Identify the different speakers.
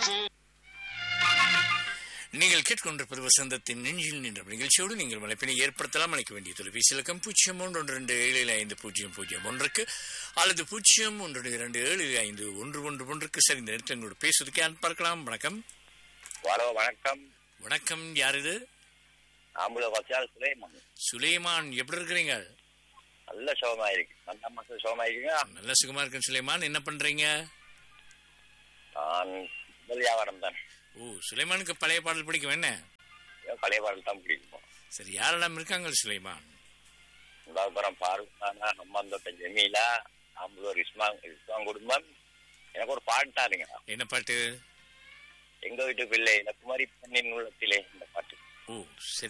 Speaker 1: நீங்கள் கேட்கொண்டிருப்பது வசந்தத்தின் நெஞ்சில் நின்ற நிகழ்ச்சியோடு நீங்கள் மலைப்பினை ஏற்படுத்தலாம் அழைக்க வேண்டிய தொலைபேசி இலக்கம் பூஜ்ஜியம் ஒன்று ஒன்று ரெண்டு ஏழு ஏழு ஐந்து பூஜ்ஜியம் பூஜ்ஜியம் ஒன்றுக்கு அல்லது பூஜ்ஜியம் ஒன்று இரண்டு ஏழு ஏழு ஐந்து ஒன்று ஒன்று ஒன்றுக்கு சரி இந்த நேரத்தில் எங்களோட பேசுவதற்கு யார் பார்க்கலாம் வணக்கம்
Speaker 2: ஹலோ வணக்கம்
Speaker 1: வணக்கம் யார் இது
Speaker 2: ஆம்புல வச்சால் சுலைமான்
Speaker 1: சுலைமான் எப்படி இருக்கிறீங்க
Speaker 2: நல்ல சோகமா இருக்கு நல்ல மாசம் சோகமா இருக்குங்க
Speaker 1: நல்ல சுகமா இருக்கேன் சுலைமான் என்ன பண்றீங்க
Speaker 2: நான் முதல் வியாபாரம் தான்
Speaker 1: ஓ சுலைமானுக்கு பழைய பாடல் பிடிக்கும் என்ன
Speaker 2: ஏன் பழைய பாடல் தான் பிடிக்கும்
Speaker 1: சரி யாரெல்லாம் இருக்காங்க சுலைமான்
Speaker 2: உதாபுரம் பாரூக் தானா ஹம்மாந்தோட்ட ஜமீலா ஆம்புலூர் இஸ்மா இஸ்மான் குடும்பம் எனக்கு ஒரு பாட்டு தாருங்க
Speaker 1: என்ன பாட்டு
Speaker 2: எங்க வீட்டு பிள்ளை இந்த குமரி பெண்ணின் உள்ளத்திலே இந்த பாட்டு
Speaker 1: ஓ சரி